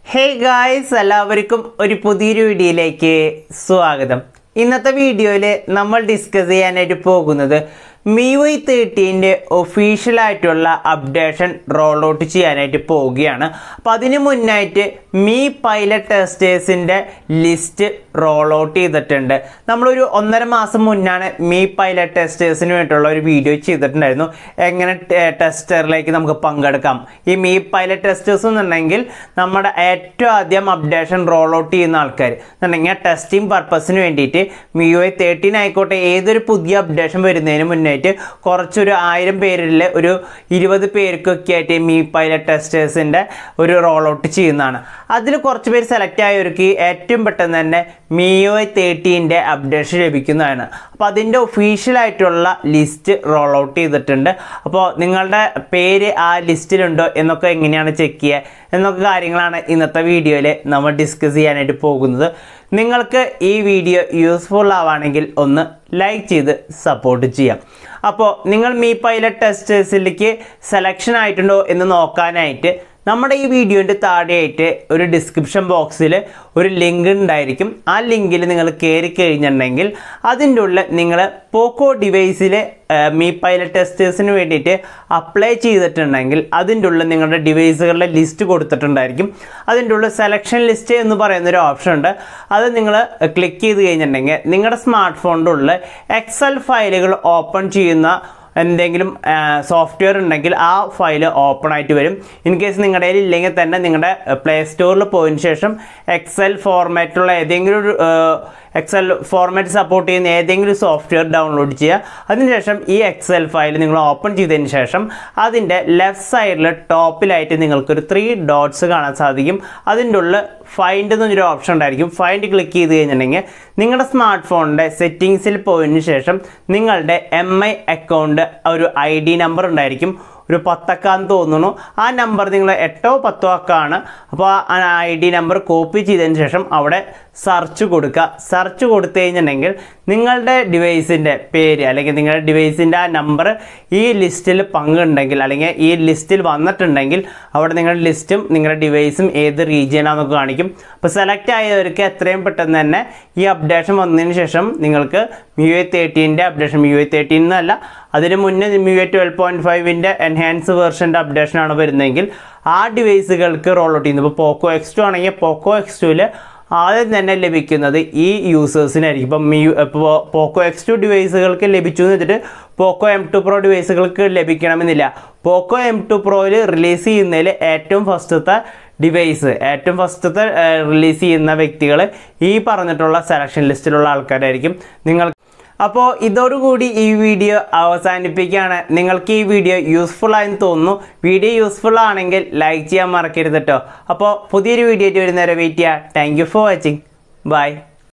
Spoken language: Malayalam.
ഹേയ് ഗായ്സ് എല്ലാവർക്കും ഒരു പുതിയൊരു വീഡിയോയിലേക്ക് സ്വാഗതം ഇന്നത്തെ വീഡിയോയിൽ നമ്മൾ ഡിസ്കസ് ചെയ്യാനായിട്ട് പോകുന്നത് മി വൈ തേർട്ടീൻ്റെ ഒഫീഷ്യലായിട്ടുള്ള അപ്ഡേഷൻ റോൾ ഔട്ട് ചെയ്യാനായിട്ട് പോവുകയാണ് അപ്പോൾ അതിന് മുന്നായിട്ട് മീ പൈലറ്റ് ടെസ്റ്റേഴ്സിൻ്റെ ലിസ്റ്റ് റോൾ ഔട്ട് ചെയ്തിട്ടുണ്ട് നമ്മളൊരു ഒന്നര മാസം മുന്നാണ് മീ പൈലറ്റ് ടെസ്റ്റേഴ്സിന് വേണ്ടിയിട്ടുള്ള ഒരു വീഡിയോ ചെയ്തിട്ടുണ്ടായിരുന്നു എങ്ങനെ ടെസ്റ്ററിലേക്ക് നമുക്ക് പങ്കെടുക്കാം ഈ മീ പൈലറ്റ് ടെസ്റ്റേഴ്സ് എന്നുണ്ടെങ്കിൽ നമ്മുടെ ഏറ്റവും ആദ്യം അപ്ഡേഷൻ റോൾ ഔട്ട് ചെയ്യുന്ന ആൾക്കാർ എന്നുണ്ടെങ്കിൽ ടെസ്റ്റിംഗ് പർപ്പസിന് വേണ്ടിയിട്ട് മി യു ഐ തേർട്ടീൻ ആയിക്കോട്ടെ ഏതൊരു പുതിയ അപ്ഡേഷൻ വരുന്നതിന് മുന്നായിട്ട് കുറച്ചൊരു ആയിരം പേരിൽ ഒരു ഇരുപത് പേർക്കൊക്കെ ആയിട്ട് മീ പൈലറ്റ് ടെസ്റ്റേഴ്സിൻ്റെ ഒരു റോൾ ഔട്ട് ചെയ്യുന്നതാണ് അതിൽ കുറച്ച് പേര് സെലക്ട് ആയവർക്ക് ഏറ്റവും പെട്ടെന്ന് തന്നെ മി യു ഐ തേർട്ടീൻ്റെ അപ്ഡേഷൻ ലഭിക്കുന്നതാണ് അപ്പോൾ അതിൻ്റെ ഒഫീഷ്യലായിട്ടുള്ള ലിസ്റ്റ് റോൾ ഔട്ട് ചെയ്തിട്ടുണ്ട് അപ്പോൾ നിങ്ങളുടെ പേര് ആ ലിസ്റ്റിലുണ്ടോ എന്നൊക്കെ എങ്ങനെയാണ് ചെക്ക് ചെയ്യുക എന്നൊക്കെ കാര്യങ്ങളാണ് ഇന്നത്തെ വീഡിയോയിൽ നമ്മൾ ഡിസ്കസ് ചെയ്യാനായിട്ട് പോകുന്നത് നിങ്ങൾക്ക് ഈ വീഡിയോ യൂസ്ഫുൾ ആവുകയാണെങ്കിൽ ഒന്ന് ലൈക്ക് ചെയ്ത് സപ്പോർട്ട് ചെയ്യാം അപ്പോൾ നിങ്ങൾ മീ പൈലറ്റ് ടെസ്റ്റേഴ്സിലേക്ക് സെലക്ഷൻ ആയിട്ടുണ്ടോ എന്ന് നോക്കാനായിട്ട് നമ്മുടെ ഈ വീഡിയോൻ്റെ താഴെയായിട്ട് ഒരു ഡിസ്ക്രിപ്ഷൻ ബോക്സിൽ ഒരു ലിങ്ക് ഉണ്ടായിരിക്കും ആ ലിങ്കിൽ നിങ്ങൾ കയറി കഴിഞ്ഞിട്ടുണ്ടെങ്കിൽ അതിൻ്റെ ഉള്ളിൽ നിങ്ങൾ പോക്കോ ഡിവൈസിൽ മീ പൈലറ്റ് ടെസ്റ്റേഴ്സിന് വേണ്ടിയിട്ട് അപ്ലൈ ചെയ്തിട്ടുണ്ടെങ്കിൽ അതിൻ്റെ ഉള്ളിൽ നിങ്ങളുടെ ഡിവൈസുകളുടെ ലിസ്റ്റ് കൊടുത്തിട്ടുണ്ടായിരിക്കും അതിൻ്റെ ഉള്ളിൽ സെലക്ഷൻ ലിസ്റ്റ് എന്ന് പറയുന്ന ഒരു ഓപ്ഷൻ ഉണ്ട് അത് നിങ്ങൾ ക്ലിക്ക് ചെയ്ത് കഴിഞ്ഞിട്ടുണ്ടെങ്കിൽ നിങ്ങളുടെ സ്മാർട്ട് ഫോണിൻ്റെ ഉള്ളിൽ എക്സൽ ഫയലുകൾ ഓപ്പൺ ചെയ്യുന്ന എന്തെങ്കിലും സോഫ്റ്റ്വെയർ ഉണ്ടെങ്കിൽ ആ ഫയൽ ഓപ്പൺ ആയിട്ട് വരും ഇൻ കേസ് നിങ്ങളുടെ കയ്യിൽ ഇല്ലെങ്കിൽ തന്നെ നിങ്ങളുടെ പ്ലേ സ്റ്റോറിൽ പോയതിന് ശേഷം എക്സൽ ഫോർമാറ്റുള്ള ഏതെങ്കിലും ഒരു എക്സൽ ഫോർമാറ്റ് സപ്പോർട്ട് ചെയ്യുന്ന ഏതെങ്കിലും സോഫ്റ്റ്വെയർ ഡൗൺലോഡ് ചെയ്യുക അതിനുശേഷം ഈ എക്സൽ ഫയൽ നിങ്ങൾ ഓപ്പൺ ചെയ്തതിന് ശേഷം അതിൻ്റെ ലെഫ്റ്റ് സൈഡിൽ ടോപ്പിലായിട്ട് നിങ്ങൾക്കൊരു ത്രീ ഡോട്ട്സ് കാണാൻ സാധിക്കും അതിൻ്റെ ഉള്ളിൽ ഫൈൻഡ് എന്നൊരു ഓപ്ഷൻ ഉണ്ടായിരിക്കും ഫൈൻഡ് ക്ലിക്ക് ചെയ്ത് കഴിഞ്ഞിട്ടുണ്ടെങ്കിൽ നിങ്ങളുടെ സ്മാർട്ട് ഫോണിൻ്റെ സെറ്റിങ്സിൽ പോയതിന് ശേഷം നിങ്ങളുടെ എം ഐ അക്കൗണ്ട് ഒരു ഐ ഡി നമ്പർ ഉണ്ടായിരിക്കും ഒരു പത്തക്കാന്ന് തോന്നുന്നു ആ നമ്പർ നിങ്ങൾ എട്ടോ പത്തോ അക്കാണ് അപ്പോൾ ആ ഐ ഡി നമ്പർ കോപ്പി ചെയ്തതിന് ശേഷം അവിടെ സെർച്ച് കൊടുക്കുക സെർച്ച് കൊടുത്തു കഴിഞ്ഞിട്ടുണ്ടെങ്കിൽ നിങ്ങളുടെ ഡിവൈസിൻ്റെ പേര് അല്ലെങ്കിൽ നിങ്ങളുടെ ഡിവൈസിൻ്റെ ആ നമ്പർ ഈ ലിസ്റ്റിൽ പങ്കുണ്ടെങ്കിൽ അല്ലെങ്കിൽ ഈ ലിസ്റ്റിൽ വന്നിട്ടുണ്ടെങ്കിൽ അവിടെ നിങ്ങളുടെ ലിസ്റ്റും നിങ്ങളുടെ ഡിവൈസും ഏത് റീജിയനാണെന്നൊക്കെ കാണിക്കും അപ്പോൾ സെലക്ട് ആയവർക്ക് എത്രയും പെട്ടെന്ന് തന്നെ ഈ അപ്ഡേഷൻ വന്നതിന് ശേഷം നിങ്ങൾക്ക് യു എ തേർട്ടീൻ്റെ അപ്ഡേഷൻ യു എ തേർട്ടീൻ എന്നല്ല അതിന് മുന്നേ യു എ ട്വൽവ് പോയിൻറ്റ് ഫൈവിൻ്റെ എൻഹാൻസ് വേർഷൻ്റെ അപ്ഡേഷനാണ് വരുന്നതെങ്കിൽ ആ ഡിവൈസുകൾക്ക് റോൾ ഔട്ട് ചെയ്യുന്നത് ഇപ്പോൾ പോക്കോ എക്സ് ടു ആണെങ്കിൽ പോക്കോ എക്സ് ടുവിൽ ആദ്യം തന്നെ ലഭിക്കുന്നത് ഈ യൂസേഴ്സിനായിരിക്കും ഇപ്പം മി ഇപ്പോൾ പോക്കോ എക്സ് ടു ഡിവൈസുകൾക്ക് ലഭിച്ചു എന്ന് വെച്ചിട്ട് പോക്കോ എം ടു പ്രോ ഡിവൈസുകൾക്ക് ലഭിക്കണമെന്നില്ല പോക്കോ എം ടു പ്രോയിൽ റിലീസ് ചെയ്യുന്നതിൽ ഏറ്റവും ഫസ്റ്റത്തെ ഡിവൈസ് ഏറ്റവും ഫസ്റ്റത്തെ റിലീസ് ചെയ്യുന്ന വ്യക്തികൾ ഈ പറഞ്ഞിട്ടുള്ള സെലക്ഷൻ ലിസ്റ്റിലുള്ള ആൾക്കാരായിരിക്കും നിങ്ങൾ അപ്പോൾ ഇതോടുകൂടി ഈ വീഡിയോ അവസാനിപ്പിക്കുകയാണ് നിങ്ങൾക്ക് ഈ വീഡിയോ യൂസ്ഫുൾ ആയെന്ന് തോന്നുന്നു വീഡിയോ യൂസ്ഫുൾ ആണെങ്കിൽ ലൈക്ക് ചെയ്യാൻ മറക്കരുത് കേട്ടോ അപ്പോൾ പുതിയൊരു വീഡിയോ ആയിട്ട് വരുന്നവരെ വെയിറ്റ് ചെയ്യുക thank you for watching by